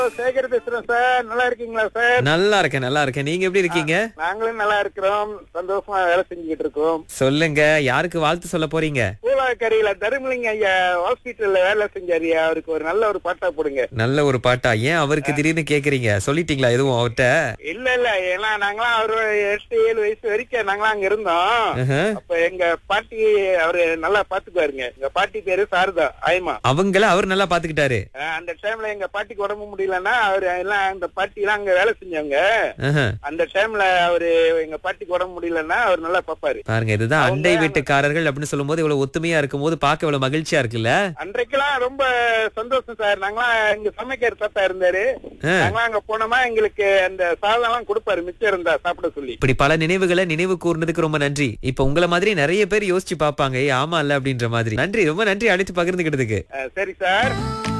சேகர் பேசுறேன் சார் நல்லா இருக்கீங்களா சார் நல்லா இருக்கேன் நல்லா இருக்கேன் நீங்க எப்படி இருக்கீங்க நாங்களும் நல்லா இருக்கிறோம் சந்தோஷமா வேலை செஞ்சுக்கிட்டு இருக்கோம் சொல்லுங்க யாருக்கு வாழ்த்து சொல்ல போறீங்க பூலாக்கரையில தருமலிங்க ஐயா ஹாஸ்பிட்டல்ல வேலை செஞ்சாரியா அவருக்கு ஒரு நல்ல ஒரு பாட்டா போடுங்க நல்ல ஒரு பாட்டா ஏன் அவருக்கு திடீர்னு கேக்குறீங்க சொல்லிட்டீங்களா எதுவும் அவர்கிட்ட இல்ல இல்ல ஏன்னா நாங்களாம் அவரு எட்டு ஏழு வயசு வரைக்கும் நாங்களாம் அங்க இருந்தோம் ஆஹா. அப்ப எங்க பாட்டி அவரு நல்லா பாத்துக்குவாருங்க எங்க பாட்டி பேரு சாரதா ஆயமா அவங்கள அவர் நல்லா பாத்துக்கிட்டாரு அஹ் அந்த டைம்ல எங்க பாட்டிக்கு உடம்பு முடியலன்னா அவரு எல்லாம் அந்த பாட்டி எல்லாம் அங்க வேலை செஞ்சவங்க ஆஹா. அந்த டைம்ல அவரு எங்க பாட்டிக்கு உடம்பு முடியலன்னா அவர் நல்லா பாப்பாரு பாருங்க இதுதான் அவங்க- அண்டை வீட்டுக்காரர்கள் அப்படின்னு சொல்லும்போது இவ்வளவு ஒத்துமையா இருக்கும்போது பார்க்க இவ்வளவு மகிழ்ச்சியா இருக்குல்ல அன்றைக்கெல்லாம் ரொம்ப சந்தோஷம் சார் நாங்களாம் இங்க சமைக்கிற தாத்தா இருந்தாரு ஆ. நாங்களாம் அங்க போனோமா எங்களுக்கு அந்த சாதம் எல்லாம் கொடுப்பாரு மிச்சம் இருந்தா சாப்பிட சொல்லி இப்படி பல நினைவுகளை நினைவு கூர்ந்ததுக்கு ரொம்ப நன்றி இப்ப உங்கள மாதிரி நிறைய பேர் யோசிச்சு பாப்பாங்க ஏய், ஆமா இல்ல அப்படின்ற மாதிரி நன்றி ரொம்ப நன்றி அழைத்து பகிர்ந்துகிட்டதுக்கு அஹ் சரி சார்